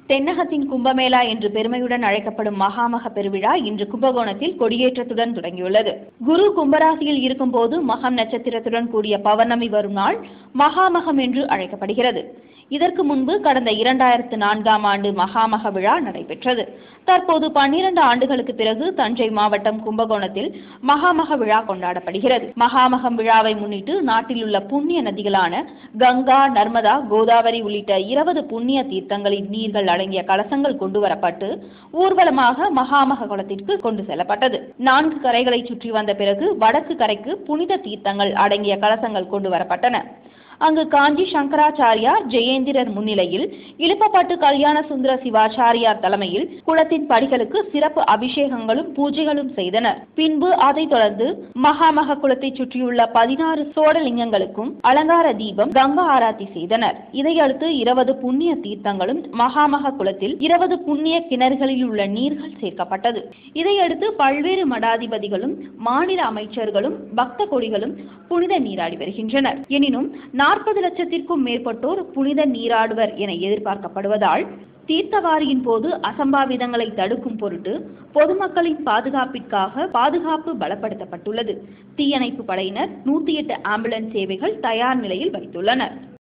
தென்னகத்தின் கும்பமேளா என்று பெருமையுடன் அழைக்கப்படும் மகாமக பெருவிழா இன்று கும்பகோணத்தில் கொடியேற்றத்துடன் தொடங்கியுள்ளது குரு கும்பராசியில் இருக்கும்போது மகம் நட்சத்திரத்துடன் கூடிய பௌர்ணமி வரும் நாள் மகாமகம் என்று அழைக்கப்படுகிறது இதற்கு முன்பு கடந்த இரண்டாயிரத்து நான்காம் ஆண்டு மகாமக விழா நடைபெற்றது தற்போது பன்னிரண்டு ஆண்டுகளுக்கு பிறகு தஞ்சை மாவட்டம் கும்பகோணத்தில் மகாமக விழா கொண்டாடப்படுகிறது மகாமகம் விழாவை முன்னிட்டு நாட்டில் உள்ள புண்ணிய நதிகளான கங்கா நர்மதா கோதாவரி உள்ளிட்ட இருபது புண்ணிய தீர்த்தங்களின் நீர்கள் அடங்கிய கலசங்கள் கொண்டு வரப்பட்டு ஊர்வலமாக மகாமக குளத்திற்கு கொண்டு செல்லப்பட்டது நான்கு கரைகளை சுற்றி வந்த பிறகு வடக்கு கரைக்கு புனித தீர்த்தங்கள் அடங்கிய கலசங்கள் கொண்டு வரப்பட்டன அங்கு காஞ்சி சங்கராச்சாரியார் ஜெயேந்திரர் முன்னிலையில் இழுப்பப்பட்டு கல்யாண சுந்தர சிவாச்சாரியார் தலைமையில் குளத்தின் படிகளுக்கு சிறப்பு அபிஷேகங்களும் பூஜைகளும் செய்தனர் பின்பு அதைத் தொடர்ந்து மகாமக குளத்தை சுற்றியுள்ள பதினாறு சோடலிங்கங்களுக்கும் அலங்கார தீபம் கங்கா ஆராத்தி செய்தனர் இதையடுத்து இருபது புண்ணிய தீர்த்தங்களும் மகாமக குளத்தில் இருபது புண்ணிய கிணறுகளில் உள்ள நீர்கள் சேர்க்கப்பட்டது இதையடுத்து பல்வேறு மடாதிபதிகளும் மாநில அமைச்சர்களும் பக்த கொடிகளும் புனித நீராடி வருகின்றனர் எனினும் நாற்பது லட்சத்திற்கும் மேற்பட்டோர் புனித நீராடுவர் என எதிர்பார்க்கப்படுவதால் தீர்த்தவாரியின் போது அசம்பாவிதங்களை தடுக்கும் பொருட்டு பொதுமக்களின் பாதுகாப்பிற்காக பாதுகாப்பு பலப்படுத்தப்பட்டுள்ளது தீயணைப்பு படையினர் நூத்தி எட்டு ஆம்புலன்ஸ் சேவைகள் தயார் நிலையில் வைத்துள்ளனர்